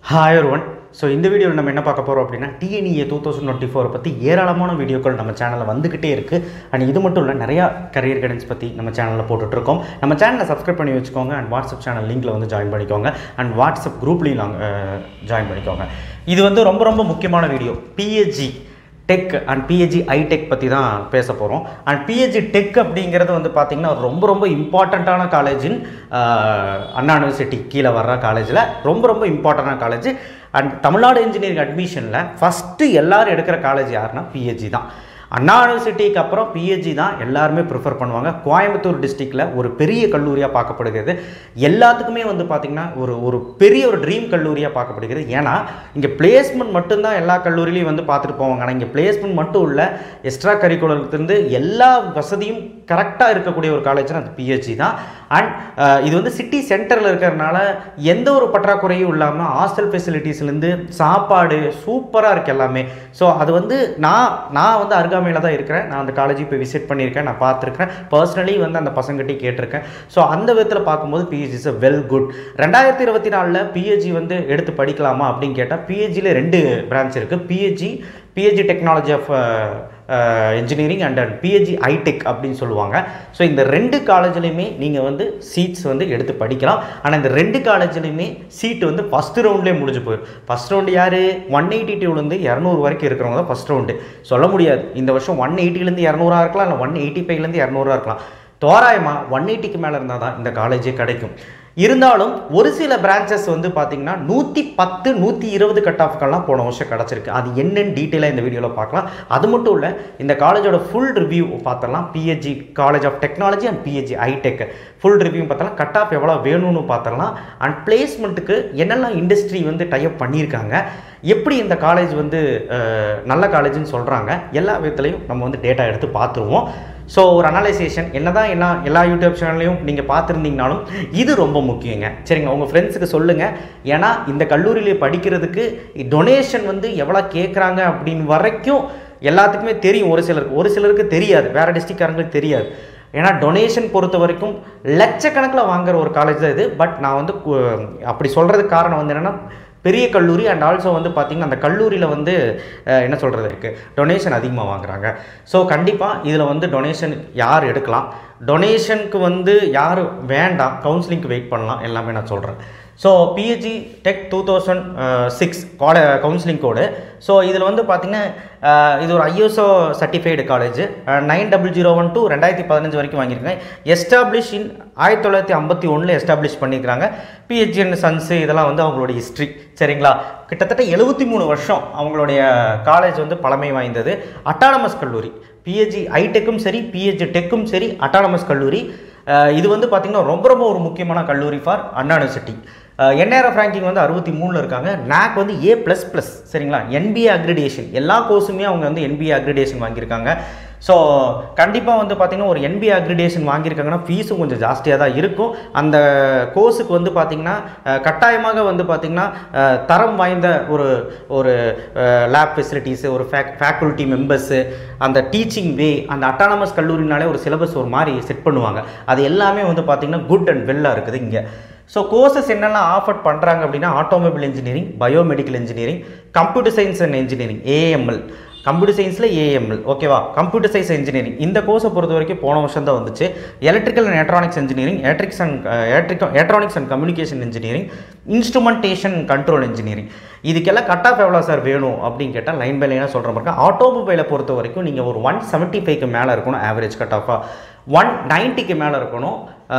hi one so இந்த வீடியோவில் நம்ம என்ன பார்க்க போகிறோம் அப்படின்னா டிஎன்இஏ டூ தௌசண்ட் டுவெண்ட்டி ஃபோரை பற்றி ஏராளமான வீடியோக்கள் நம்ம சேனலில் வந்துக்கிட்டே இருக்குது அண்ட் இது மட்டும் இல்லை நிறையா கரியர் கைடன்ஸ் பற்றி நம்ம சேனலில் போட்டுட்ருக்கோம் நம்ம சேனலை சப்ஸ்கிரைப் பண்ணி வச்சுக்கோங்க அண்ட் வாட்ஸ்அப் சேனல் லிங்க்கில் வந்து ஜாயின் பண்ணிக்கோங்க அண்ட் வாட்ஸ்அப் குரூப்லேயும் நாங்கள் ஜாயின் பண்ணிக்கோங்க இது வந்து ரொம்ப ரொம்ப முக்கியமான video PSG tech and PSG iTech பற்றி தான் பேச போகிறோம் அண்ட் பிஹெச்சி டெக் அப்படிங்கிறது வந்து பார்த்திங்கன்னா ரொம்ப ரொம்ப இம்பார்ட்டண்ட்டான காலேஜின் அண்ணா யூனிவர்சிட்டி கீழே வர்ற காலேஜில் ரொம்ப ரொம்ப இம்பார்ட்டண்டான காலேஜ் அண்ட் தமிழ்நாடு இன்ஜினியரிங் அட்மிஷனில் ஃபஸ்ட்டு எல்லாரும் எடுக்கிற காலேஜ் யாருன்னா பிஹெச்சி தான் அண்ணா யூனிவர்சிட்டிக்கு அப்புறம் பிஹெச்சி தான் எல்லாருமே ப்ரிஃபர் பண்ணுவாங்க கோயம்புத்தூர் டிஸ்ட்ரிக்டில் ஒரு பெரிய கல்லூரியாக பார்க்கப்படுகிறது எல்லாத்துக்குமே வந்து பார்த்திங்கன்னா ஒரு ஒரு பெரிய ஒரு ட்ரீம் கல்லூரியாக பார்க்கப்படுகிறது ஏன்னா இங்கே பிளேஸ்மெண்ட் மட்டும்தான் எல்லா கல்லூரிலையும் வந்து பார்த்துட்டு போவாங்க ஆனால் இங்கே பிளேஸ்மெண்ட் மட்டும் இல்லை எக்ஸ்ட்ரா கரிக்குலர்லேருந்து எல்லா வசதியும் கரெக்டாக இருக்கக்கூடிய ஒரு காலேஜ்னா அது பிஹெச்சி தான் அண்ட் இது வந்து சிட்டி சென்டரில் இருக்கிறதுனால எந்த ஒரு பற்றாக்குறையும் இல்லாமல் ஹாஸ்டல் ஃபெசிலிட்டிஸ்லேருந்து சாப்பாடு சூப்பராக இருக்குது எல்லாமே ஸோ அது வந்து நான் நான் வந்து அருகாமையில் தான் இருக்கிறேன் நான் அந்த காலேஜ் இப்போ விசிட் பண்ணியிருக்கேன் நான் பார்த்துருக்கேன் பர்சனலி வந்து அந்த பசங்கிட்டே கேட்டிருக்கேன் ஸோ அந்த விதத்தில் பார்க்கும்போது பிஹெச்சி இஸ் வெல் குட் ரெண்டாயிரத்தி இருபத்தி நாலில் பிஹெச்சி வந்து எடுத்து படிக்கலாமா அப்படின்னு கேட்டால் பிஹெச்சியில் ரெண்டு பிரான்ச் இருக்குது PSG PSG technology of engineering and and PSG iTech அப்படின்னு சொல்லுவாங்க ஸோ இந்த ரெண்டு காலேஜ்லையுமே நீங்கள் வந்து சீட்ஸ் வந்து எடுத்து படிக்கலாம் ஆனால் இந்த ரெண்டு காலேஜ்லையுமே சீட் வந்து ஃபஸ்ட்டு ரவுண்ட்லேயே முடிஞ்சு போயிடும் ஃபஸ்ட் ரவுண்டு யார் ஒன் எயிட்டி டூலேருந்து இரநூறு வரைக்கும் இருக்கிறவங்க தான் ஃபஸ்ட் ரவுண்டு சொல்ல முடியாது இந்த வருஷம் ஒன் எயிட்டிலேருந்து இரநூறா இருக்கலாம் இல்லை ஒன் எயிட்டி ஃபைவ்லேருந்து இரநூறா இருக்கலாம் தோராயமாக ஒன் எயிட்டிக்கு மேலே இருந்தால் தான் இந்த காலேஜே கிடைக்கும் இருந்தாலும் ஒரு சில பிரான்ச்சஸ் வந்து பார்த்தீங்கன்னா நூற்றி பத்து நூற்றி இருபது கட் ஆஃப்கெல்லாம் போன வருஷம் கிடச்சிருக்கு அது என்னன்னு டீட்டெயிலாக இந்த வீடியோவில் பார்க்கலாம் அது மட்டும் இல்லை இந்த காலேஜோட ஃபுல் ரிவ்யூ பார்த்துடலாம் PSG college of technology and PSG iTech full review பார்த்தலாம் கட் ஆஃப் எவ்வளோ வேணும்னு பார்த்துடலாம் அண்ட் பிளேஸ்மெண்ட்டுக்கு என்னெல்லாம் இண்டஸ்ட்ரி வந்து டைப் பண்ணியிருக்காங்க எப்படி இந்த காலேஜ் வந்து நல்ல காலேஜ்னு சொல்கிறாங்க எல்லா விதத்துலையும் நம்ம வந்து டேட்டா எடுத்து பார்த்துருவோம் ஸோ ஒரு அனலைசேஷன் என்ன தான் என்ன எல்லா யூடியூப் சேனல்லையும் நீங்கள் பார்த்துருந்தீங்கனாலும் இது ரொம்ப முக்கியங்க சரிங்க உங்கள் ஃப்ரெண்ட்ஸுக்கு சொல்லுங்கள் ஏன்னா இந்த கல்லூரியில் படிக்கிறதுக்கு டொனேஷன் வந்து எவ்வளோ கேட்குறாங்க அப்படின்னு வரைக்கும் எல்லாத்துக்குமே தெரியும் ஒரு சிலருக்கு ஒரு சிலருக்கு தெரியாது வேறு டிஸ்ட்ரிக்ட்காரங்களுக்கு தெரியாது ஏன்னா டொனேஷன் பொறுத்த வரைக்கும் லட்சக்கணக்கில் வாங்குற ஒரு காலேஜ் தான் இது பட் நான் வந்து அப்படி சொல்கிறதுக்கு காரணம் வந்து என்னென்னா பெரிய கல்லூரி அண்ட் ஆல்சோ வந்து பார்த்திங்கன்னா அந்த கல்லூரியில் வந்து என்ன சொல்கிறது இருக்குது டொனேஷன் அதிகமாக வாங்குறாங்க ஸோ கண்டிப்பாக இதில் வந்து டொனேஷன் யார் எடுக்கலாம் டொனேஷனுக்கு வந்து யார் வேண்டாம் கவுன்சிலிங்க்கு வெயிட் பண்ணலாம் எல்லாமே நான் சொல்கிறேன் so PSG tech two thousand six காலே கவுன்சிலிங் கோடு ஸோ இதில் வந்து பார்த்திங்கன்னா இது ஒரு ISO certified college nine double zero one two ரெண்டாயிரத்தி பதினஞ்சு வரைக்கும் வாங்கியிருக்காங்க எஸ்டாப்ளிஷ் இன் ஆயிரத்தி தொள்ளாயிரத்தி ஐம்பத்தி ஒன்றில் எஸ்டாப்ளிஷ் பண்ணியிருக்காங்க பிஹெச்சி அண்ட் சன்ஸு இதெல்லாம் வந்து அவங்களுடைய ஹிஸ்ட்ரி சரிங்களா கிட்டத்தட்ட எழுபத்தி மூணு வருஷம் அவங்களுடைய காலேஜ் வந்து பழமை வாய்ந்தது அட்டானமஸ் கல்லூரி பிஹெச்சி ஐடெக்கும் சரி பிஹெச்சி டெக்கும் சரி அட்டானமஸ் கல்லூரி இது வந்து பார்த்திங்கன்னா ரொம்ப ரொம்ப ஒரு முக்கியமான கல்லூரி for Anna university NIRF ranking வந்து அறுபத்தி மூணில் இருக்காங்க நாக் வந்து ஏ ப்ளஸ் ப்ளஸ் சரிங்களா என்பிஏ அக்ரிடேஷன் எல்லா கோர்ஸுமே அவங்க வந்து என்பிஏ அக்ரிடேஷன் வாங்கியிருக்காங்க ஸோ கண்டிப்பாக வந்து பார்த்திங்கன்னா ஒரு என்பிஏ அக்ரிடேஷன் வாங்கியிருக்காங்கன்னா ஃபீஸும் கொஞ்சம் ஜாஸ்தியாக தான் இருக்கும் அந்த கோர்ஸுக்கு வந்து பார்த்திங்கன்னா கட்டாயமாக வந்து பார்த்திங்கன்னா தரம் வாய்ந்த ஒரு ஒரு லேப் ஃபெசிலிட்டிஸு ஒரு ஃபேக் ஃபேக்கல்ட்டி மெம்பர்ஸு அந்த டீச்சிங் வே அந்த அட்டானமஸ் கல்லூரினாலே ஒரு சிலபஸ் ஒரு மாதிரி செட் பண்ணுவாங்க அது எல்லாமே வந்து பார்த்திங்கன்னா குட் அண்ட் வெல்லாக இருக்குது இங்கே ஸோ கோர்சஸ் என்னெல்லாம் ஆஃபர் பண்ணுறாங்க அப்படின்னா automobile engineering biomedical engineering computer science and engineering AML computer சயின்ஸில் ஏஎம்எல் ஓகேவா கம்ப்யூட்டர் சயின்ஸ் இன்ஜினியரிங் இந்த கோர்ஸை பொறுத்த வரைக்கும் போன வருஷம் தான் வந்துச்சு electrical and electronics engineering electrics and electric electronics and communication engineering instrumentation control engineering இதுக்கெல்லாம் கட் ஆஃப் எவ்வளோ சார் வேணும் அப்படின்னு கேட்டால் லைன் பை லைனாக சொல்கிற மாதிரி ஆட்டோமொபைலை பொறுத்த வரைக்கும் நீங்கள் ஒரு ஒன் செவன்ட்டி ஃபைவ்க்கு மேலே இருக்கணும் ஆவரேஜ் கட் ஆஃபாக ஒன் நைன்ட்டிக்கு மேலே இருக்கணும்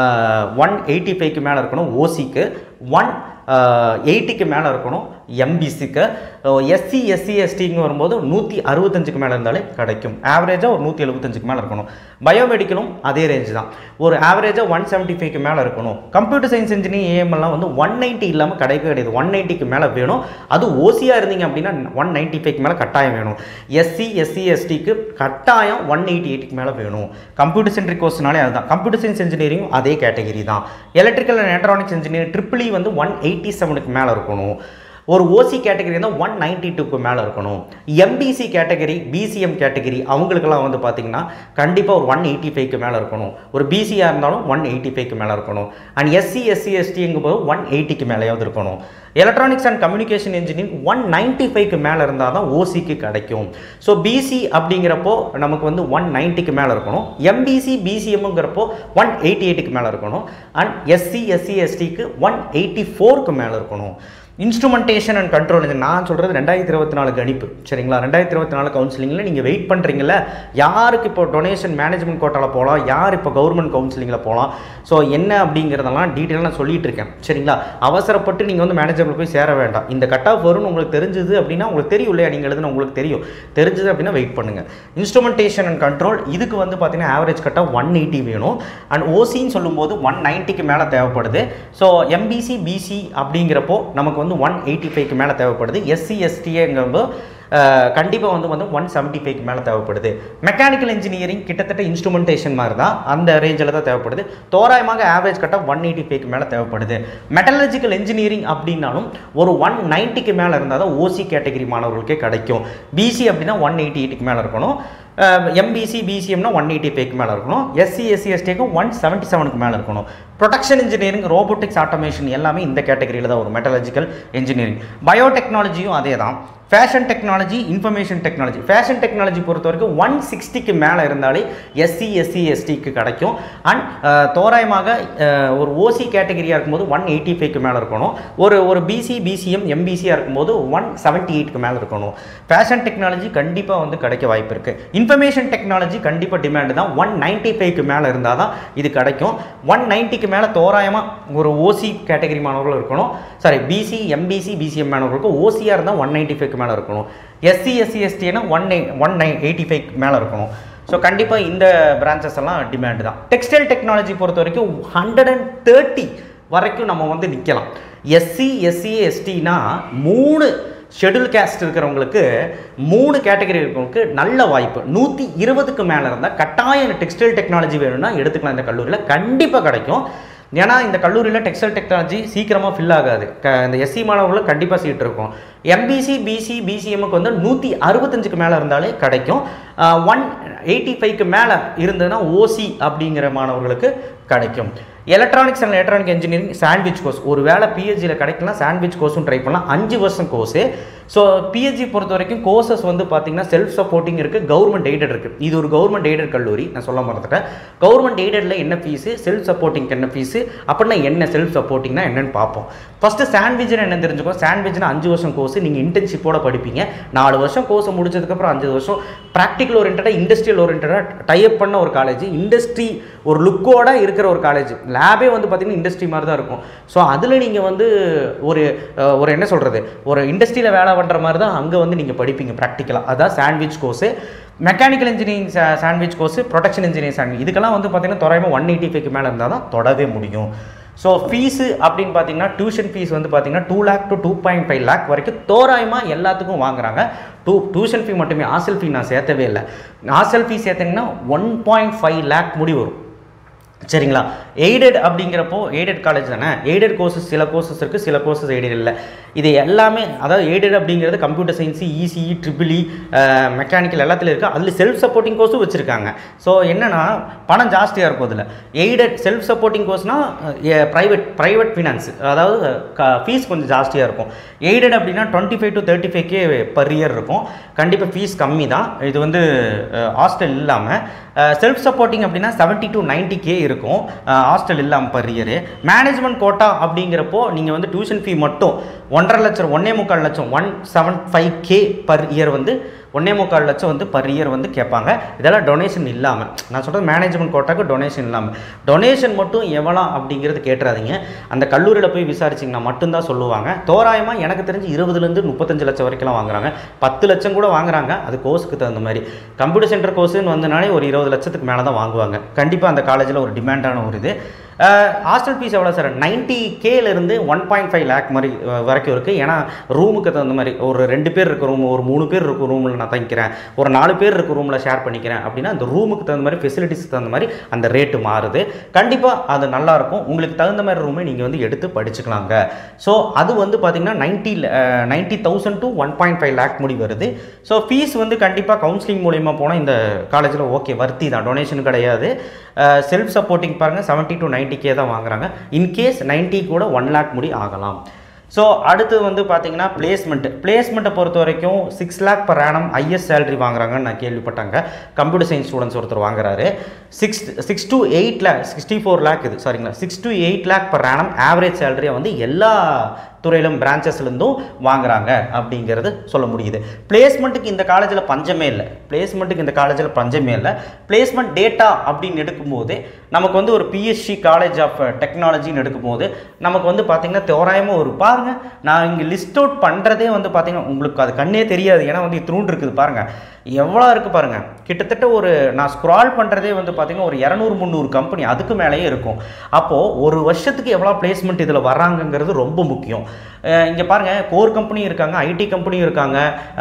ஒன் எயிட்டி ஃபைவ்க்கு மேலே இருக்கணும் ஓசிக்கு ஒன் எயிட்டிக்கு மேலே இருக்கணும் எம்பிசிக்கு எஸ்சி எஸ்சி எஸ்டிங்க வரும்போது நூற்றி அறுபத்தஞ்சுக்கு மேலே இருந்தாலே கிடைக்கும் ஆவரேஜாக ஒரு நூற்றி எழுபத்தஞ்சுக்கு மேலே இருக்கணும் பயோமெடிக்கலும் அதே ரேஞ்ச் தான் ஒரு ஆவரேஜாக ஒன் செவன்ட்டி ஃபைவ்க்கு மேலே இருக்கணும் கம்ப்யூட்டர் சயின்ஸ் இன்ஜினியரிங் ஏஎம்எல்லாம் வந்து ஒன் நைன்ட்டி இல்லாமல் கிடைக்கவே கிடையாது ஒன் நைன்ட்டிக்கு மேலே வேணும் அது ஓசியாக இருந்தீங்க அப்படின்னா ஒன் நைன்ட்டி ஃபைவ்க்கு மேலே கட்டாயம் வேணும் எஸ்சி எஸ்சி எஸ்டிக்கு கட்டாயம் ஒன் எயிட்டி எயிட்டுக்கு மேலே வேணும் கம்ப்யூட்டர் சென்ட்ரிக் கோர்ஸ்னாலே அதுதான் கம்ப்யூட்டர் சயின்ஸ் இன்ஜினியரிங் அதே கேட்டகரி தான் electrical and electronics engineering triple வந்து ஒன் எயிட்டி செவனுக்கு மேலே இருக்கணும் ஒரு ஓசி கேட்டகரி இருந்தால் ஒன் நைன்டி டூக்கு மேலே இருக்கணும் எம்பிசி கேட்டகரி பிசிஎம் கேட்டகரி அவங்களுக்கெல்லாம் வந்து பார்த்தீங்கன்னா கண்டிப்பாக ஒரு ஒன் எயிட்டி ஃபைவ்க்கு மேலே இருக்கணும் ஒரு பிசியாக இருந்தாலும் ஒன் எயிட்டி ஃபைவ்க்கு மேலே இருக்கணும் அண்ட் எஸ்சி எஸ்சி எஸ்டிங்கும் போது ஒன் எயிட்டிக்கு மேலேயாவது இருக்கணும் electronics and communication engineering one ninety ஃபைவ்க்கு மேலே இருந்தால் தான் ஓசிக்கு கிடைக்கும் ஸோ பிசி அப்படிங்கிறப்போ நமக்கு வந்து ஒன் நைன்ட்டிக்கு மேலே இருக்கணும் எம்பிசி பிசிஎம்ங்கிறப்போ ஒன் எயிட்டி எயிட்டுக்கு மேலே இருக்கணும் அண்ட் எஸ்சி எஸ்சி எஸ்டிக்கு ஒன் எயிட்டி ஃபோருக்கு மேலே இருக்கணும் இன்ஸ்ட்ருமெண்டேஷன் அண்ட் கண்ட்ரோல் நான் சொல்கிறது ரெண்டாயிரத்தி இருபத்தி நாலு கணிப்பு சரிங்களா ரெண்டாயிரத்தி இருபத்தி நாலு கவுன்சிலிங்கில் நீங்கள் வெயிட் பண்ணுறீங்கள யாருக்கு இப்போ டொனேஷன் மேனேஜ்மெண்ட் கோட்டாவில் போகலாம் யார் இப்போ கவர்மெண்ட் கவுன்சிலிங்கில் போகலாம் ஸோ என்ன அப்படிங்கிறதெல்லாம் டீட்டெயிலாக நான் சொல்லிட்டு இருக்கேன் சரிங்களா அவசரப்பட்டு நீங்கள் வந்து மேனேஜரில் போய் சேர வேண்டாம் இந்த கட் ஆஃப் வரும்னு உங்களுக்கு தெரிஞ்சது அப்படின்னா உங்களுக்கு தெரியும் இல்லையா நீங்கள் எழுதுன உங்களுக்கு தெரியும் தெரிஞ்சது அப்படின்னா வெயிட் பண்ணுங்கள் இன்ஸ்ட்ருமெண்டேஷன் அண்ட் கண்ட்ரோல் இதுக்கு வந்து பார்த்தீங்கன்னா ஆவரேஜ் கட்டாக ஒன் எயிட்டி வேணும் அண்ட் ஓசின்னு சொல்லும்போது ஒன் நைன்ட்டிக்கு மேலே தேவைப்படுது ஸோ எம்பிசி பிசி அப்படிங்கிறப்போ நமக்கு வந்து ஒன் எயிட்டி ஃபைவ்க்கு மேலே தேவைப்படுது எஸ்சி எஸ்டிங்கிறப்போ கண்டிப்பாக வந்து வந்து ஒன் செவன்ட்டி ஃபைவ்க்கு மேலே தேவைப்படுது மெக்கானிக்கல் இன்ஜினியரிங் கிட்டத்தட்ட இன்ஸ்ட்ருமெண்டேஷன் மாதிரி தான் அந்த ரேஞ்சில் தான் தேவைப்படுது தோராயமாக ஆவரேஜ் கட்டாக ஒன் எயிட்டி ஃபைவ்க்கு மேலே தேவைப்படுது மெட்டலஜிக்கல் இன்ஜினியரிங் அப்படின்னாலும் ஒரு ஒன் நைன்ட்டிக்கு மேலே இருந்தால் தான் ஓசி கேட்டகரி மாணவர்களுக்கே கிடைக்கும் பிசி அப்படின்னா ஒன் எயிட்டி எயிட்டுக்கு மேலே இருக்கணும் எம்பிசி பிசிஎம்னா ஒன் எயிட்டி ஃபைவ்க்கு மேலே இருக்கணும் எஸ்சி எஸ்சி எஸ்டிக்கு ஒன் செவன்ட்டி செவனுக்கு மேலே இருக்கணும் ப்ரொடக்ஷன் இன்ஜினியரிங் ரோபோட்டிக்ஸ் ஆட்டோமேஷன் எல்லாமே இந்த கேட்டகரியில் தான் வரும் மெட்டலஜிக்கல் இன்ஜினியரிங் பயோடெக்னாலஜியும் அதே தான் fashion technology information technology fashion technology பொறுத்த வரைக்கும் ஒன் சிக்ஸ்டிக்கு மேலே இருந்தாலே எஸ்சி எஸ்சி எஸ்டிக்கு கிடைக்கும் அண்ட் தோராயமாக அஹ், ஒரு ஓசி கேட்டகரியாக இருக்கும்போது ஒன் எயிட்டி ஃபைவ்க்கு மேலே இருக்கணும் ஒரு ஒரு பிசி பிசிஎம் எம்பிசியாக இருக்கும்போது ஒன் செவன்ட்டி எயிட்க்கு மேலே இருக்கணும் ஃபேஷன் டெக்னாலஜி கண்டிப்பாக வந்து கிடைக்க வாய்ப்பு இருக்குது இன்ஃபர்மேஷன் டெக்னாலஜி கண்டிப்பாக டிமாண்டு தான் ஒன் நைன்ட்டி ஃபைவ்க்கு மேலே இருந்தால் தான் இது கிடைக்கும் ஒன் நைன்ட்டிக்கு மேலே தோராயமாக ஒரு ஓசி கேட்டகரி மாணவர்கள் இருக்கணும் சாரி பிசி எம்பிசி பிசிஎம் மாணவர்களுக்கு ஓசியாக இருந்தால் ஒன் நைன்ட்டி ஃபைவ்க்கு மேலே இருக்கணும் எஸ்சி எஸ்சி எஸ்டினா ஒன் நை ஒன் நை எயிட்டி ஃபைவ் மேலே இருக்கணும் ஸோ கண்டிப்பாக இந்த பிரான்ச்சஸ் எல்லாம் டிமாண்டு தான் டெக்ஸ்டைல் டெக்னாலஜி பொறுத்த வரைக்கும் ஹண்ட்ரட் அண்ட் தேர்ட்டி வரைக்கும் நம்ம வந்து நிற்கலாம் எஸ்சி எஸ்சி எஸ்டினா மூணு ஷெட்யூல் கேஸ்ட் இருக்கிறவங்களுக்கு மூணு கேட்டகரி இருக்கிறவங்களுக்கு நல்ல வாய்ப்பு நூற்றி இருபதுக்கு மேலே இருந்தால் கட்டாயம் டெக்ஸ்டைல் டெக்னாலஜி வேணும்னா எடுத்துக்கலாம் இந்த கல்லூரியில் கண்டிப்பாக கிடைக்கும் ஏன்னா இந்த கல்லூரியில் டெக்ஸ்டைல் டெக்னாலஜி சீக்கிரமாக ஃபில் ஆகாது க இந்த எஸ்சி மாணவர்களுக்கு கண்டிப்பாக சீட் இருக்கும் எம்பிசி பிசி பிசிஎம்முக்கு வந்து நூற்றி அறுபத்தஞ்சுக்கு மேலே இருந்தாலே கிடைக்கும் ஒன் எயிட்டி ஃபைவ்க்கு மேலே இருந்ததுன்னா ஓசி அப்படிங்கிற மாணவர்களுக்கு கிடைக்கும் electronics and electronic engineering sandwich course ஒரு வேளை பிஹெச்சியில் கிடைக்கலாம் சாண்ட்விச் கோர்ஸும் ட்ரை பண்ணலாம் அஞ்சு வருஷம் கோர்ஸு ஸோ பிஹெச்சி பொறுத்த வரைக்கும் கோர்சஸ் வந்து பார்த்தீங்கன்னா செல்ஃப் சப்போர்ட்டிங் இருக்குது கவர்மெண்ட் எய்டட் இருக்குது இது ஒரு கவர்மெண்ட் எய்டட் கல்லூரி நான் சொல்ல மறந்துட்டேன் கவர்மெண்ட் எய்டடில் என்ன ஃபீஸு செல்ஃப் சப்போர்ட்டிங்க்கு என்ன ஃபீஸு அப்படின்னா என்ன செல்ஃப் சப்போர்ட்டிங்னா என்னன்னு பார்ப்போம் ஃபஸ்ட்டு சாண்ட்விச்னு என்ன தெரிஞ்சுக்கோ சாண்ட்விச்னா அஞ்சு வருஷம் கோர்ஸ் நீங்கள் இன்டர்ன்ஷிப்போட படிப்பீங்க நாலு வருஷம் கோர்ஸை முடிச்சதுக்கப்புறம் அஞ்சு வருஷம் ப்ராக்டிக்கல் ஓரியன்டாக இண்டஸ்ட்ரியல் ஓரியன்டாக டைப் பண்ண ஒரு காலேஜ் இண்டஸ்ட்ரி ஒரு லுக்கோட இருக்கிற ஒரு காலேஜ் லேபே வந்து பார்த்தீங்கன்னா இண்டஸ்ட்ரி மாதிரி தான் இருக்கும் ஸோ அதில் நீங்கள் வந்து ஒரு அஹ், ஒரு என்ன சொல்கிறது ஒரு இண்டஸ்ட்ரியில் வேலை பண்ணுற மாதிரி தான் அங்கே வந்து நீங்கள் படிப்பீங்க ப்ராக்டிக்கலாக அதான் sandwich course mechanical engineering sandwich course production engineering sandwich இதுக்கெல்லாம் வந்து பார்த்தீங்கன்னா தோராயமாக ஒன் எயிட்டி ஃபைவ்க்கு மேலே இருந்தால் தான் தொடவே முடியும் ஸோ ஃபீஸு அப்படின்னு பார்த்தீங்கன்னா டியூஷன் ஃபீஸ் வந்து பார்த்தீங்கன்னா two lakh to two point five lakh வரைக்கும் தோராயமாக எல்லாத்துக்கும் வாங்குறாங்க டூ டியூஷன் ஃபீ மட்டுமே ஹாஸ்டல் ஃபீ நான் சேர்த்தவே இல்லை ஹாஸ்டல் ஃபீ சேர்த்தீங்கன்னா ஒன் பாயிண்ட் ஃபைவ் லேக் முடி வரும் சரிங்களா எய்டட் அப்படிங்கிறப்போ எய்டட் காலேஜ் தானே எய்டட் கோர்சஸ் சில கோர்சஸ் இருக்குது சில கோர்சஸ் எய்டட் இல்லை இது எல்லாமே அதாவது எய்டட் அப்படிங்கிறது computer science ECE triple E mechanical எல்லாத்துலையும் இருக்குது அதில் செல்ஃப் சப்போர்ட்டிங் கோர்ஸும் வச்சுருக்காங்க ஸோ என்னென்னா பணம் ஜாஸ்தியாக இருக்கும் அதில் எய்டட் செல்ஃப் சப்போர்ட்டிங் கோர்ஸ்னால் ப்ரைவேட் ப்ரைவேட் ஃபினான்ஸ் அதாவது ஃபீஸ் கொஞ்சம் ஜாஸ்தியாக இருக்கும் எய்டட் அப்படின்னா twenty five to thirty five K per year இருக்கும் கண்டிப்பாக ஃபீஸ் கம்மி தான் இது வந்து ஹாஸ்டல் இல்லாமல் செல்ஃப் சப்போர்ட்டிங் அப்படின்னா செவன்ட்டி டு நைன்ட்டி கே இருக்கும் ஹாஸ்டல் இல்லாமல் பர் இயரு மேனேஜ்மெண்ட் கோட்டா அப்படிங்கிறப்போ நீங்கள் வந்து டியூஷன் ஃபீ மட்டும் ஒன்றரை லட்சம் ஒன்றே முக்கால் லட்சம் one seven five K per year வந்து ஒன்றே முக்கால் லட்சம் வந்து பர் இயர் வந்து கேட்பாங்க இதெல்லாம் டொனேஷன் இல்லாமல் நான் சொல்கிறது மேனேஜ்மெண்ட் கோட்டாக்கு டொனேஷன் இல்லாமல் டொனேஷன் மட்டும் எவ்வளோ அப்படிங்கிறது கேட்டுறாதீங்க அந்த கல்லூரியில் போய் விசாரிச்சிங்கன்னா மட்டும்தான் சொல்லுவாங்க தோராயமாக எனக்கு தெரிஞ்சு இருபதுலேருந்து முப்பத்தஞ்சு லட்சம் வரைக்கும்லாம் வாங்குறாங்க பத்து லட்சம் கூட வாங்குறாங்க அது கோர்ஸுக்கு தகுந்த மாதிரி கம்ப்யூட்டர் சென்டர் கோர்ஸுன்னு வந்தனாலே ஒரு இருபது லட்சத்துக்கு மேலே தான் வாங்குவாங்க கண்டிப்பாக அந்த காலேஜில் ஒரு டிமாண்டான ஒரு இது ஹாஸ்டல் ஃபீஸ் எவ்வளோ சார் நைன்ட்டி கேலேருந்து ஒன் பாயிண்ட் ஃபைவ் லேக் மாதிரி அஹ், வரைக்கும் இருக்குது ஏன்னா ரூமுக்கு தகுந்த மாதிரி ஒரு ரெண்டு பேர் இருக்க ரூம் ஒரு மூணு பேர் இருக்க ரூமில் நான் தங்கிக்கிறேன் ஒரு நாலு பேர் இருக்க ரூமில் ஷேர் பண்ணிக்கிறேன் அப்படின்னா அந்த ரூமுக்கு தகுந்த மாதிரி ஃபெசிலிட்டிஸ்க்கு தகுந்த மாதிரி அந்த ரேட்டு மாறுது கண்டிப்பாக அது நல்லாயிருக்கும் உங்களுக்கு தகுந்த மாதிரி ரூமை நீங்கள் வந்து எடுத்து படிச்சுக்கலாங்க ஸோ அது வந்து பார்த்தீங்கன்னா ninety ninety thousand to one point five lakh முடி வருது ஸோ ஃபீஸ் வந்து கண்டிப்பாக கவுன்சிலிங் மூலிமா போனால் இந்த காலேஜில் ஓகே வர்த்தி தான் டொனேஷன் கிடையாது செல்ஃப் சப்போர்ட்டிங் பாருங்கள் செவன்ட்டி டு நைன்ட்டி கே தான் வாங்குறாங்க இன்கேஸ் நைன்ட்டி கூட ஒன் லேக் முடி ஆகலாம் ஸோ அடுத்து வந்து பார்த்தீங்கன்னா பிளேஸ்மெண்ட் பிளேஸ்மெண்ட்டை பொறுத்த வரைக்கும் six lakh per annum is salary வாங்குறாங்கன்னு நான் கேள்விப்பட்டாங்க கம்ப்யூட்டர் சயின்ஸ் ஸ்டூடெண்ட்ஸ் ஒருத்தர் வாங்குறாரு six six to eight lakh sixty four lakh இது சாரிங்களா six to eight lakh per annum average சேலரியை வந்து எல்லா துறையிலும் பிரான்ச்சஸ்லேருந்தும் வாங்குறாங்க அப்படிங்கிறது சொல்ல முடியுது பிளேஸ்மெண்ட்டுக்கு இந்த காலேஜில் பஞ்சமே இல்லை பிளேஸ்மெண்ட்டுக்கு இந்த காலேஜில் பஞ்சமே இல்லை பிளேஸ்மெண்ட் டேட்டா அப்படின்னு எடுக்கும்போது நமக்கு வந்து ஒரு பிஎஸ்சி காலேஜ் ஆஃப் டெக்னாலஜின்னு எடுக்கும்போது நமக்கு வந்து பார்த்திங்கன்னா தோராயமாக ஒரு பாருங்கள் நான் இங்கே லிஸ்ட் அவுட் பண்ணுறதே வந்து பார்த்திங்கன்னா உங்களுக்கு அது கண்ணே தெரியாது ஏன்னா வந்து இத்தினூண்டு இருக்குது பாருங்கள் எவ்வளோ இருக்குது பாருங்கள் கிட்டத்தட்ட ஒரு நான் ஸ்க்ரால் பண்ணுறதே வந்து பார்த்திங்கன்னா ஒரு இரநூறு முந்நூறு கம்பெனி அதுக்கு மேலேயே இருக்கும் அப்போது ஒரு வருஷத்துக்கு எவ்வளோ பிளேஸ்மெண்ட் இதில் வராங்கங்கிறது ரொம்ப முக்கியம் இங்கே பாருங்கள் கோர் கம்பெனியும் இருக்காங்க ஐடி கம்பெனியும் இருக்காங்க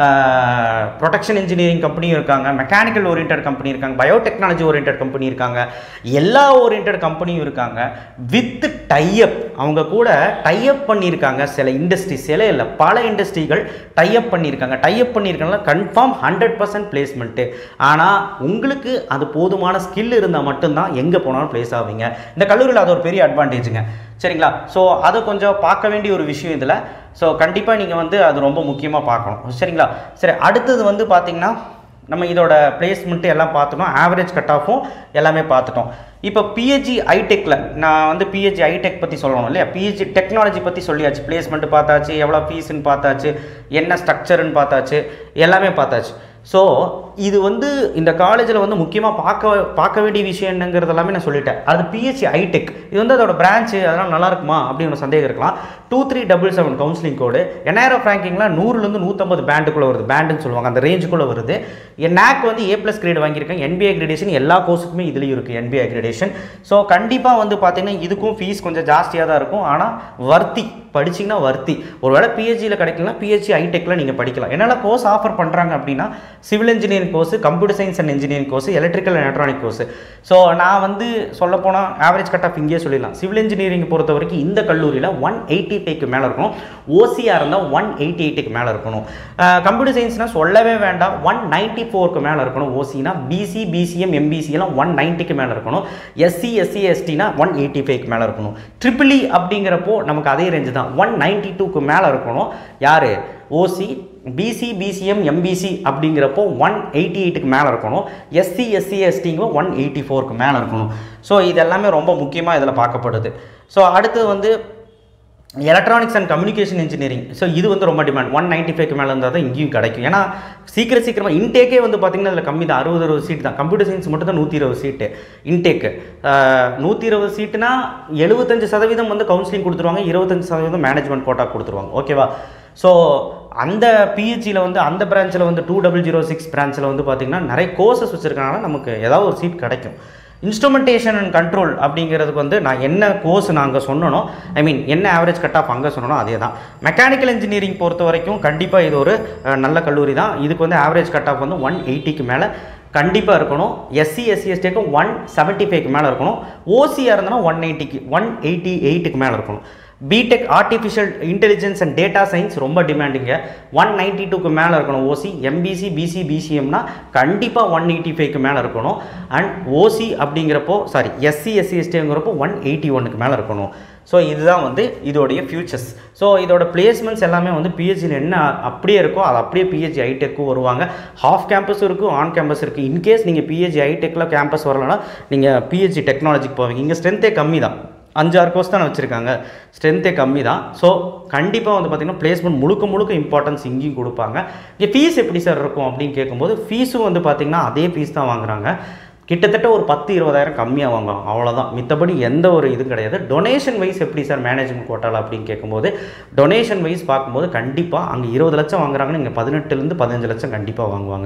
ப்ரொடக்ஷன் இன்ஜினியரிங் கம்பெனியும் இருக்காங்க மெக்கானிக்கல் ஓரியன்ட் கம்பெனி இருக்காங்க பயோடெக்னாலஜி ஓரியன்ட் கம்பெனி இருக்காங்க எல்லா ஓரியன்ட் கம்பெனியும் இருக்காங்க வித் டைஅப் அவங்க கூட டைஅப் பண்ணியிருக்காங்க சில இண்டஸ்ட்ரி சில இல்லை பல இண்டஸ்ட்ரிகள் டைஅப் பண்ணியிருக்காங்க டைஅப் பண்ணியிருக்காங்க கன்ஃபார்ம் ஹண்ட்ரட் பர்சன்ட் பிளேஸ்மெண்ட்டு ஆனால் உங்களுக்கு அது போதுமான ஸ்கில் இருந்தால் மட்டும்தான் எங்கே போனாலும் ப்ளேஸ் ஆவீங்க இந்த கல்லூரியில் அது ஒரு பெரிய அட்வான்டேஜுங்க சரிங்களா ஸோ அதை கொஞ்சம் பார்க்க வேண்டிய ஒரு விஷயம் இதில் ஸோ கண்டிப்பாக நீங்கள் வந்து அது ரொம்ப முக்கியமாக பார்க்கணும் சரிங்களா சரி அடுத்தது வந்து பார்த்தீங்கன்னா நம்ம இதோட பிளேஸ்மெண்ட்டு எல்லாம் பார்த்துட்டோம் ஆவரேஜ் கட் ஆஃபும் எல்லாமே பார்த்துட்டோம் இப்போ பிஹெச்சி ஐடெக்கில் நான் வந்து பிஹெச்சி ஐடெக் பற்றி சொல்லணும் இல்லையா பிஹெச்சி டெக்னாலஜி பற்றி சொல்லியாச்சு பிளேஸ்மெண்ட் பார்த்தாச்சு எவ்வளோ ஃபீஸ்ன்னு பார்த்தாச்சு என்ன ஸ்ட்ரக்சர்னு பார்த்தாச்சு எல்லாமே பார்த்தாச்சு ஸோ இது வந்து இந்த காலேஜில் வந்து முக்கியமாக பார்க்க பார்க்க வேண்டிய விஷயம் என்னங்கிறது எல்லாமே நான் சொல்லிட்டேன் அது பிஹெச்சி ஐடெக் இது வந்து அதோட பிரான்ச்சு அதெல்லாம் நல்லா இருக்குமா அப்படின்னு ஒரு சந்தேகம் இருக்கலாம் two three double seven counselling code NIRF ரேங்கிங்கில் நூறுலேருந்து நூற்றம்பது பேண்டுக்குள்ளே வருது பேண்டுன்னு சொல்லுவாங்க அந்த ரேஞ்சுக்குள்ளே வருது என் NAC வந்து ஏ ப்ளஸ் கிரேட் வாங்கியிருக்கேன் என்பிஐ கிரேடேஷன் எல்லா கோர்ஸுக்குமே இதுலேயும் இருக்குது என்பிஐ கிரேடேஷன் ஸோ கண்டிப்பாக வந்து பார்த்தீங்கன்னா இதுக்கும் ஃபீஸ் கொஞ்சம் ஜாஸ்தியாக தான் இருக்கும் ஆனால் வர்த்தி படிச்சிங்கன்னா வர்த்தி ஒருவேளை பிஹெச்சியில் கிடைக்கலாம் பிஹெச்சி ஐடெக்கில் நீங்கள் படிக்கலாம் என்னென்ன கோர்ஸ் ஆஃபர் பண்ணுறாங்க அப்படின்னா civil engineering course computer science and engineering course electrical and electronic course so நான் வந்து சொல்ல போனால் ஆவரேஜ் கட் ஆஃப் இங்கேயே சொல்லிடலாம் சிவில் இன்ஜினியரிங் பொறுத்த வரைக்கும் இந்த கல்லூரியில் ஒன் எயிட்டி ஃபைவ்க்கு மேலே இருக்கணும் ஓசியாக இருந்தால் ஒன் எயிட்டி எயிட்டுக்கு மேலே இருக்கணும் கம்ப்யூட்டர் சயின்ஸ்னால் சொல்லவே வேண்டாம் ஒன் நைன்ட்டி ஃபோருக்கு மேலே இருக்கணும் ஓசினா பிசி பிசிஎம் எம்பிசி எல்லாம் ஒன் நைன்ட்டிக்கு மேலே இருக்கணும் எஸ்சி எஸ்சி எஸ்டினா ஒன் எயிட்டி ஃபைவ்க்கு மேலே இருக்கணும் ட்ரிபிளி அப்படிங்கிறப்போ நமக்கு அதே ரேஞ்சு தான் ஒன் நைன்ட்டி டூக்கு மேலே இருக்கணும் யார் ஓசி பிசி பிசிஎம் எம்பிசி அப்படிங்கிறப்போ ஒன் எயிட்டி எயிட்டுக்கு மேலே இருக்கணும் எஸ்சி எஸ்சி எஸ்டிங்க ஒன் எயிட்டி ஃபோருக்கு மேலே இருக்கணும் ஸோ இது எல்லாமே ரொம்ப முக்கியமாக இதில் பார்க்கப்படுது ஸோ அடுத்து வந்து electronics and communication engineering so இது வந்து ரொம்ப டிமாண்ட் ஒன் நைன்ட்டி ஃபைவ்க்கு மேலே இருந்தால் தான் இங்கேயும் கிடைக்கும் ஏன்னா சீக்கிரம் சீக்கிரமாக இன்டேக்கே வந்து பார்த்திங்கன்னா அதில் கம்மி தான் அறுபது அறுபது சீட் தான் கம்ப்யூட்டர் சயின்ஸ் மட்டும் தான் நூற்றி இருபது சீட்டு இன்டேக்கு நூற்றி இருபது சீட்டுனா எழுபத்தஞ்சு சதவீதம் வந்து கவுன்சிலிங் கொடுத்துருவாங்க இருபத்தஞ்சு சதவீதம் மேனேஜ்மெண்ட் கோட்டா கொடுத்துருவாங்க ஓகேவா ஸோ அந்த பிஹெச்சியில் வந்து அந்த பிரான்ச்சில் வந்து டூ டபுள் ஜீரோ சிக்ஸ் பிரான்ச்சில் வந்து பார்த்திங்கன்னா நிறைய கோர்சஸ் வச்சுருக்கனால நமக்கு ஏதாவது ஒரு சீட் கிடைக்கும் இன்ஸ்ட்ருமெண்டேஷன் அண்ட் கண்ட்ரோல் அப்படிங்கிறதுக்கு வந்து நான் என்ன கோர்ஸ் நான் அங்கே சொன்னனோ ஐ மீன் என்ன ஆவரேஜ் கட் ஆஃப் அங்கே சொன்னனோ அதே தான் மெக்கானிக்கல் இன்ஜினியரிங் பொறுத்த வரைக்கும் கண்டிப்பாக இது ஒரு அஹ், நல்ல கல்லூரி தான் இதுக்கு வந்து ஆவரேஜ் கட் ஆஃப் வந்து ஒன் எயிட்டிக்கு மேலே கண்டிப்பாக இருக்கணும் எஸ்சி எஸ்சி எஸ்டிக்கு ஒன் செவன்ட்டி ஃபைவ்க்கு மேலே இருக்கணும் ஓசியாக இருந்தனா ஒன் எயிட்டிக்கு ஒன் எயிட்டி எயிட்டுக்கு மேலே இருக்கணும் BTech artificial intelligence and data science ரொம்ப டிமாண்டிங்க ஒன் நைன்ட்டி டூக்கு மேலே இருக்கணும் ஓசி எம்பிசி பிசி பிசிஎம்னா கண்டிப்பாக ஒன் எயிட்டி ஃபைவ்க்கு மேலே இருக்கணும் அண்ட் ஓசி அப்படிங்கிறப்போ சாரி எஸ்சி எஸ்சி எஸ்டிங்கிறப்போ ஒன் எயிட்டி ஒன்னுக்கு மேலே இருக்கணும் ஸோ இதுதான் வந்து இதோடைய ஃபியூச்சர்ஸ் ஸோ இதோட பிளேஸ்மெண்ட்ஸ் எல்லாமே வந்து பிஹெச்சியில் என்ன அப்படியே இருக்கோ அது அப்படியே பிஹெச்சி ஐடெக்கும் வருவாங்க ஹாஃப் கேம்பஸ் இருக்கும் ஆன் கேம்பஸ் இருக்குது இன்கேஸ் நீங்கள் பிஹெச்சி ஐடெக்கில் கேம்பஸ் வரலன்னா நீங்கள் பிஹெச்சி டெக்னாலஜிக்கு போவீங்க இங்கே ஸ்ட்ரென்த்தே கம்மி தான் அஞ்சாறு கோர்ஸ் தானே வச்சுருக்காங்க ஸ்ட்ரென்த்தே கம்மி தான் ஸோ கண்டிப்பாக வந்து பார்த்திங்கன்னா பிளேஸ்மெண்ட் முழுக்க முழுக்க இம்பார்ட்டன்ஸ் இங்கேயும் கொடுப்பாங்க இங்கே ஃபீஸ் எப்படி சார் இருக்கும் அப்படின்னு கேட்கும்போது ஃபீஸும் வந்து பார்த்திங்கன்னா அதே ஃபீஸ் தான் வாங்குறாங்க கிட்டத்தட்ட ஒரு பத்து இருபதாயிரம் கம்மியாக வாங்குவோம் அவ்வளோதான் மித்தபடி எந்த ஒரு இதுவும் கிடையாது டொனேஷன் வைஸ் எப்படி சார் மேனேஜ்மெண்ட் கோட்டால் அப்படின்னு கேட்கும்போது டொனேஷன் வைஸ் பார்க்கும்போது கண்டிப்பாக அங்கே இருபது லட்சம் வாங்குறாங்கன்னு இங்கே பதினெட்டுலேருந்து பதினஞ்சு லட்சம் கண்டிப்பாக வாங்குவாங்க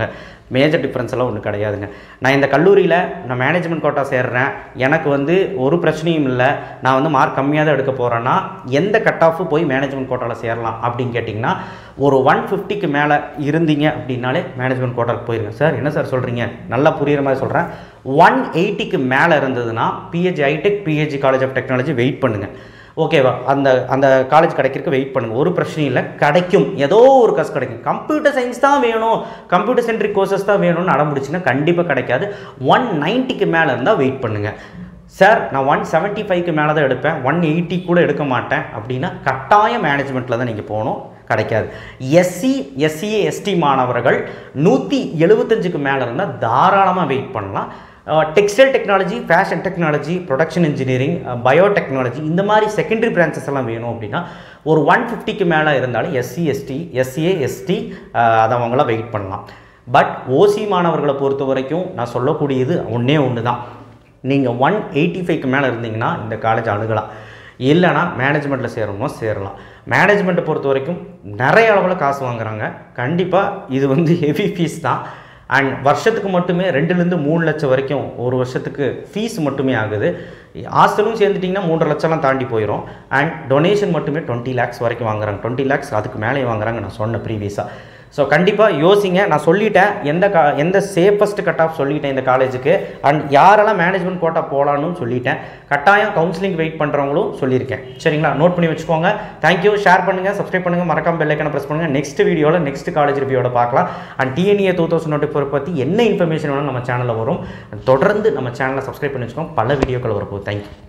மேஜர் டிஃப்ரென்ஸ் எல்லாம் ஒன்றும் கிடையாதுங்க நான் இந்த கல்லூரியில் நான் மேனேஜ்மெண்ட் கோட்டா சேர்றேன் எனக்கு வந்து ஒரு பிரச்சனையும் இல்லை நான் வந்து மார்க் கம்மியாக தான் எடுக்க போகிறேன்னா எந்த கட் ஆஃப் போய் மேனேஜ்மெண்ட் கோட்டாவில் சேரலாம் அப்படின்னு கேட்டிங்கன்னா ஒரு ஒன் ஃபிஃப்டிக்கு மேலே இருந்தீங்க அப்படின்னாலே மேனேஜ்மெண்ட் கோட்டாவுக்கு போயிருங்க சார் என்ன சார் சொல்கிறீங்க நல்லா புரியுற மாதிரி சொல்கிறேன் ஒன் எயிட்டிக்கு மேலே இருந்ததுன்னா PHC iTech PHC college of technology wait பண்ணுங்கள் ஓகேவா அந்த அந்த காலேஜ் கிடைக்கிறதுக்கு வெயிட் பண்ணுங்கள் ஒரு பிரச்சனையும் இல்லை கிடைக்கும் ஏதோ ஒரு காசு கிடைக்கும் கம்ப்யூட்டர் சயின்ஸ் தான் வேணும் கம்ப்யூட்டர் சென்ட்ரிக் கோர்சஸ் தான் வேணும்னு அடம்பிடிச்சின்னா கண்டிப்பாக கிடைக்காது ஒன் நைன்ட்டிக்கு மேலே இருந்தால் வெயிட் பண்ணுங்கள் சார் நான் ஒன் செவன்ட்டி ஃபைவ்க்கு மேலே தான் எடுப்பேன் ஒன் எயிட்டி கூட எடுக்க மாட்டேன் அப்படின்னா கட்டாய மேனேஜ்மெண்ட்டில் தான் நீங்கள் போகணும் கிடைக்காது எஸ்சி எஸ்சிஏ எஸ்டி மாணவர்கள் நூற்றி எழுபத்தஞ்சுக்கு மேலே இருந்தால் தாராளமாக வெயிட் பண்ணலாம் textile technology fashion technology production engineering biotechnology இந்த மாதிரி செகண்டரி பிரான்ச்சஸ் எல்லாம் வேணும் அப்படின்னா ஒரு ஒன் ஃபிஃப்டிக்கு மேலே இருந்தாலும் எஸ்சி எஸ்டி எஸ்சிஏ எஸ்டி அதவங்களாம் வெயிட் பண்ணலாம் பட் ஓசி மாணவர்களை பொறுத்த வரைக்கும் நான் சொல்லக்கூடியது ஒன்றே ஒன்று தான் நீங்கள் ஒன் எயிட்டி ஃபைவ்க்கு மேலே இருந்தீங்கன்னா இந்த காலேஜ் அணுகலாம் இல்லைனா மேனேஜ்மெண்ட்டில் சேரணுமோ சேரலாம் மேனேஜ்மெண்ட்டை பொறுத்த வரைக்கும் நிறைய அளவில் காசு வாங்குறாங்க கண்டிப்பாக இது வந்து ஹெவி ஃபீஸ் தான் அண்ட் வருஷத்துக்கு மட்டுமே ரெண்டுலேருந்து மூணு லட்சம் வரைக்கும் ஒரு வருஷத்துக்கு ஃபீஸ் மட்டுமே ஆகுது ஹாஸ்டலும் சேர்ந்துட்டிங்கன்னா மூன்றரை லட்சம்லாம் தாண்டி போயிடும் அண்ட் டொனேஷன் மட்டுமே டுவெண்ட்டி லேக்ஸ் வரைக்கும் வாங்குறாங்க டுவெண்ட்டி லேக்ஸ் அதுக்கு மேலே வாங்குறாங்க நான் சொன்ன ப்ரீவியஸாக ஸோ கண்டிப்பாக யோசிங்க நான் சொல்லிட்டேன் எந்த கா எந்த சேஃபஸ்ட் கட் ஆஃப் சொல்லிட்டேன் இந்த காலேஜுக்கு அண்ட் யாரெல்லாம் மேனேஜ்மெண்ட் கோட்டா போகலான்னு சொல்லிட்டேன் கட்டாயம் கவுன்சிலிங் வெயிட் பண்ணுறவங்களும் சொல்லியிருக்கேன் சரிங்களா நோட் பண்ணி வச்சுக்கோங்க தேங்க்யூ ஷேர் பண்ணுங்கள் சப்ஸ்கிரைப் பண்ணுங்கள் மறக்காம பெல்லைக்கனை ப்ரெஸ் பண்ணுங்கள் நெக்ஸ்ட் வீடியோவில் நெக்ஸ்ட் காலேஜ் ரிவ்யூவோட பார்க்கலாம் and TNEA two thousand twenty four பற்றி என்ன இன்ஃபர்மேஷன் வேணும் நம்ம சேனலில் வரும் தொடர்ந்து நம்ம சேனலை சப்ஸ்கிரைப் பண்ணி வச்சுக்கோங்க பல வீடியோக்கள் வரப்போகுது தேங்க்யூ